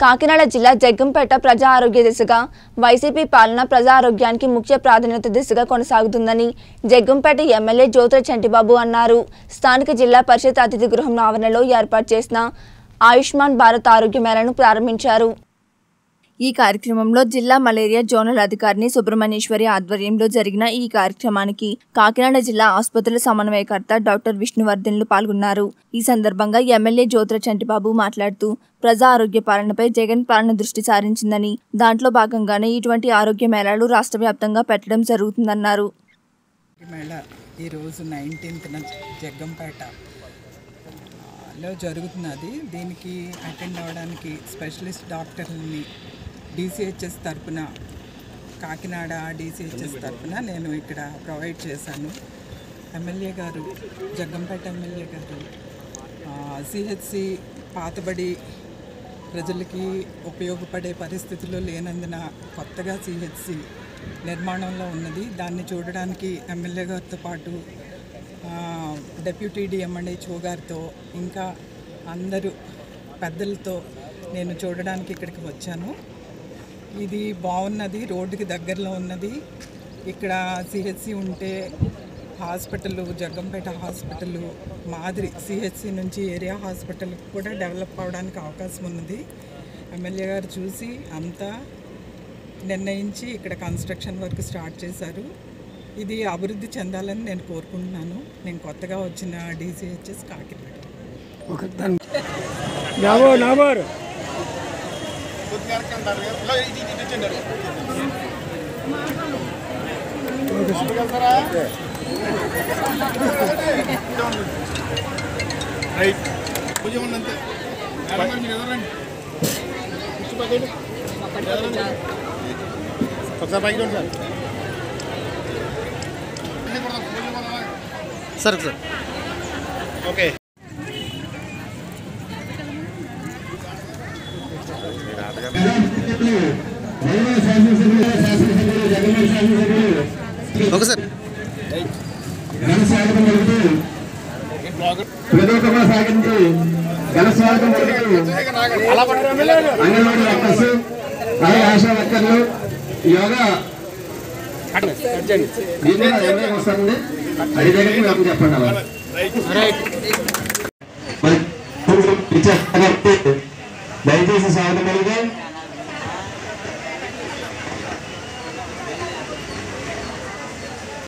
కాకినాడ జిల్లా జగ్గంపేట ప్రజా ఆరోగ్య దిశగా వైసీపీ పాలన ప్రజా ఆరోగ్యానికి ముఖ్య ప్రాధాన్యత దిశగా కొనసాగుతుందని జగ్గంపేట ఎమ్మెల్యే జ్యోతుల చంటిబాబు అన్నారు స్థానిక జిల్లా పరిషత్ అతిథి గృహం ఆవరణలో ఏర్పాటు చేసిన ఆయుష్మాన్ భారత్ ఆరోగ్య మేళను ప్రారంభించారు ఈ కార్యక్రమంలో జిల్లా మలేరియా జోనల్ అధికారిని సుబ్రహ్మణ్యేశ్వరి ఆధ్వర్యంలో జరిగిన ఈ కార్యక్రమానికి కాకినాడ జిల్లా ఆసుపత్రుల సమన్వయకర్త డాక్టర్ విష్ణువర్ధన్లు పాల్గొన్నారు ఈ సందర్భంగా ఎమ్మెల్యే జ్యోతుల చంటిబాబు మాట్లాడుతూ ప్రజా ఆరోగ్య పాలనపై జగన్ పాలన దృష్టి సారించిందని దాంట్లో భాగంగానే ఇటువంటి ఆరోగ్య మేళాలు రాష్ట్ర వ్యాప్తంగా పెట్టడం జరుగుతుందన్నారు మేళ ఈరోజు నైన్టీన్త్న జగ్గంపేట లో జరుగుతున్నది దీనికి అటెండ్ అవ్వడానికి స్పెషలిస్ట్ డాక్టర్లని డీసీహెచ్ఎస్ తరపున కాకినాడ డీసీహెచ్ఎస్ తరపున నేను ఇక్కడ ప్రొవైడ్ చేశాను ఎమ్మెల్యే గారు జగ్గంపేట ఎమ్మెల్యే గారు సిహెచ్సి పాతబడి ప్రజలకి ఉపయోగపడే పరిస్థితుల్లో లేనందున కొత్తగా సిహెచ్సి నిర్మాణంలో ఉన్నది దాన్ని చూడడానికి ఎమ్మెల్యే గారితో పాటు ఆ, డెప్యూటీ డిఎంఎండ్హెచ్ఓ గారితో ఇంకా అందరూ పెద్దలతో నేను చూడడానికి ఇక్కడికి వచ్చాను ఇది బాగున్నది రోడ్డుకి దగ్గరలో ఉన్నది ఇక్కడ సిహెచ్సి ఉంటే హాస్పిటల్ జగ్గంపేట హాస్పిటల్ మాదిరి సిహెచ్సి నుంచి ఏరియా హాస్పిటల్ కూడా డెవలప్ అవడానికి అవకాశం ఉన్నది ఎమ్మెల్యే గారు చూసి అంతా నిర్ణయించి ఇక్కడ కన్స్ట్రక్షన్ వర్క్ స్టార్ట్ చేశారు ఇది అభివృద్ధి చెందాలని నేను కోరుకుంటున్నాను నేను కొత్తగా వచ్చిన డీసీహెచ్ఎస్ కాకినాడ నాబో నాబోరు రైట్ పూజ ఉన్నంతే మేడం గారు మీరు ఎదురండి కూర్చోబెట్టండి. ఎదురండి. ఒకసారి పైకి చూడండి సార్ ఇది కొడదాం, పూజ కొడదాం. Sir sir okay okay sir ప్రజోత్తమ సాగించి ఘన స్వాగతం పలుకుతూ అంగన్వాడీ వర్కర్స్ అలాగే ఆశా వర్కర్లు యోగా మీరు కూడా ఎంజాయ్ వస్తారండి అది దగ్గరికి నాకు చెప్పండి అలా మరి ఇచ్చారు కాబట్టి దయచేసి స్వాగతం పలుకుతూ